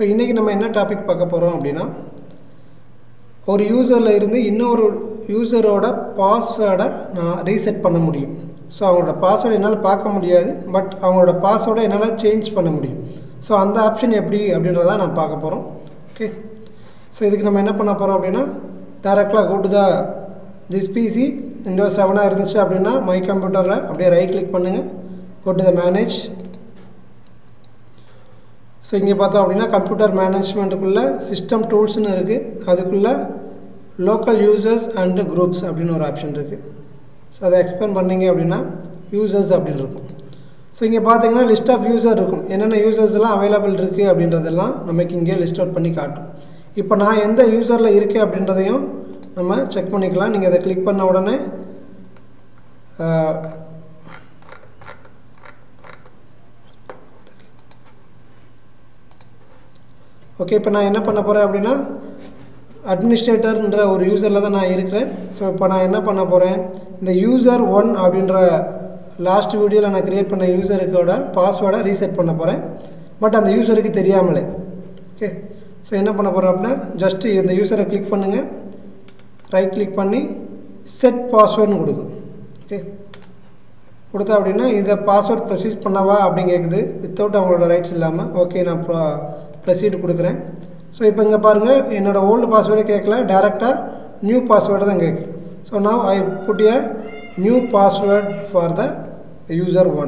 இன்றைக்கி நம்ம என்ன டாபிக் பார்க்க போகிறோம் அப்படின்னா ஒரு யூசரில் இருந்து இன்னொரு யூசரோட பாஸ்வேர்டை நான் ரீசெட் பண்ண முடியும் ஸோ அவங்களோட பாஸ்வேர்டு என்னால் பார்க்க முடியாது பட் அவங்களோட பாஸ்வேர்டை என்னால் சேஞ்ச் பண்ண முடியும் ஸோ அந்த ஆப்ஷன் எப்படி அப்படின்றத நான் பார்க்க போகிறோம் ஓகே ஸோ இதுக்கு நம்ம என்ன பண்ண போகிறோம் அப்படின்னா டேரெக்டாக go to the this PC Windows செவனாக இருந்துச்சு அப்படின்னா மை கம்ப்யூட்டரில் அப்படியே ரைட் கிளிக் பண்ணுங்கள் go to the manage so இங்கே பார்த்தோம் அப்படின்னா கம்ப்யூட்டர் மேனேஜ்மெண்ட்டுக்குள்ளே சிஸ்டம் டூல்ஸ்னு இருக்குது அதுக்குள்ளே லோக்கல் யூசர்ஸ் அண்டு குரூப்ஸ் அப்படின்னு ஒரு ஆப்ஷன் இருக்குது ஸோ அதை எக்ஸ்பிளைன் பண்ணீங்க அப்படின்னா யூசர்ஸ் அப்படின்னு இருக்கும் ஸோ இங்கே பார்த்தீங்கன்னா லிஸ்ட் ஆஃப் யூசர் இருக்கும் என்னென்ன யூசர்ஸ் எல்லாம் அவைலபிள் இருக்குது அப்படின்றதெல்லாம் நமக்கு இங்கே லிஸ்ட் அவுட் பண்ணி காட்டும் இப்போ நான் எந்த யூசரில் இருக்கேன் அப்படின்றதையும் நம்ம செக் பண்ணிக்கலாம் நீங்கள் அதை கிளிக் பண்ண உடனே ஓகே இப்போ நான் என்ன பண்ண போகிறேன் அப்படின்னா அட்மினிஸ்ட்ரேட்டர்ன்ற ஒரு யூசரில் தான் நான் இருக்கிறேன் ஸோ இப்போ நான் என்ன பண்ண போகிறேன் இந்த யூசர் ஒன் அப்படின்ற லாஸ்ட் வீடியோவில் நான் க்ரியேட் பண்ண யூசருக்கோட பாஸ்வேர்டை ரீசெட் பண்ண போகிறேன் பட் அந்த யூசருக்கு தெரியாமலே ஓகே ஸோ என்ன பண்ண போகிறோம் அப்படின்னா ஜஸ்ட்டு இந்த யூசரை கிளிக் பண்ணுங்கள் ரைட் கிளிக் பண்ணி செட் பாஸ்வேர்டுன்னு கொடுக்கும் ஓகே கொடுத்தா அப்படின்னா இதை பாஸ்வேர்ட் ப்ரெசீஸ் பண்ணவா அப்படின்னு கேட்குது வித்தவுட் அவங்களோட ரைட்ஸ் இல்லாமல் ஓகே நான் ப்ரோ ப்ரெசீட் கொடுக்குறேன் ஸோ இப்போ இங்கே பாருங்கள் என்னோடய ஓல்டு பாஸ்வேர்டே கேட்கல டேரெக்டாக நியூ பாஸ்வேர்டு தான் கேட்குது so now I put a new password for the user one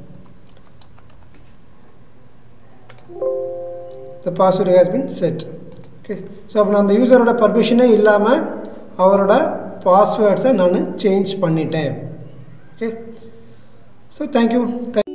the password has been set okay so அப்போ நான் அந்த யூசரோட பர்மிஷனே இல்லாமல் அவரோட பாஸ்வேர்ட்ஸை நான் சேஞ்ச் பண்ணிட்டேன் ஓகே ஸோ தேங்க்யூ